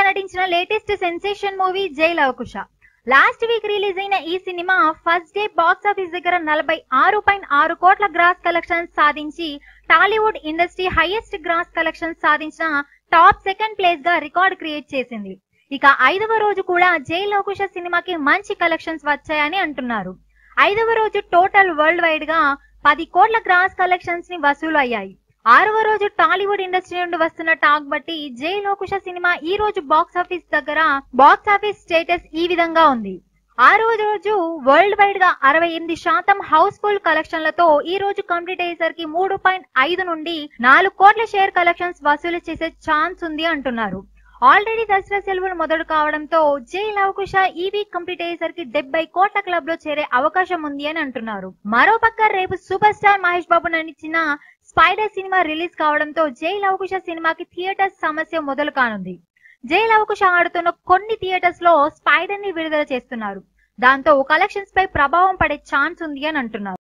నటించిన latest sensation movie జై Lavakusa last week release అయిన ఈ cinema first day box office దగ్గర నలభై ఆరు పాయింట్ ఆరు కోట్ల గ్రాస్ కలెక్షన్స్ సాధించి Tollywood industry highest gross collections సాధించిన టాప్ సెకండ్ ప్లేస్ గా రికార్డ్ క్రియేట్ చేసింది ఇక ఐదవ రోజు కూడా జై లవకుశ సినిమాకి మంచి కలెక్షన్స్ వచ్చాయని అంటున్నారు ఐదవ రోజు టోటల్ వరల్డ్ వైడ్ గా పది కోట్ల గ్రాస్ కలెక్షన్స్ ని వసూలు అయ్యాయి ఆరవ రోజు టాలీవుడ్ ఇండస్ట్రీ నుండి వస్తున్న టాక్ బట్టి జై లోకుశ సినిమా ఈ రోజు బాక్స్ ఆఫీస్ దగ్గర బాక్స్ ఆఫీస్ స్టేటస్ ఈ విధంగా ఉంది ఆ రోజు రోజు వరల్డ్ వైడ్ గా అరవై ఎనిమిది శాతం హౌస్ఫుల్ కలెక్షన్లతో ఈ రోజు కంప్లీట్ అయ్యేసరికి మూడు పాయింట్ ఐదు నుండి నాలుగు కోట్ల షేర్ కలెక్షన్స్ వసూలు చేసే ఛాన్స్ ఉంది అంటున్నారు ఆల్రెడీ దసరా సెలవులు మొదలు కావడంతో జై లవకుశ ఈ వీక్ కంప్లీట్ అయ్యేసరికి డెబ్బై కోట్ల క్లబ్ లో చేరే అవకాశం ఉంది అని అంటున్నారు మరోపక్క రేపు సూపర్ స్టార్ మహేష్ బాబు నటించిన స్పైడర్ సినిమా రిలీజ్ కావడంతో జై లవకుశ సినిమాకి థియేటర్స్ సమస్య మొదలు కానుంది జై లవకుశ ఆడుతున్న కొన్ని థియేటర్స్ లో స్పైడర్ ని విడుదల చేస్తున్నారు దాంతో కలెక్షన్స్ పై ప్రభావం పడే ఛాన్స్ ఉంది అని అంటున్నారు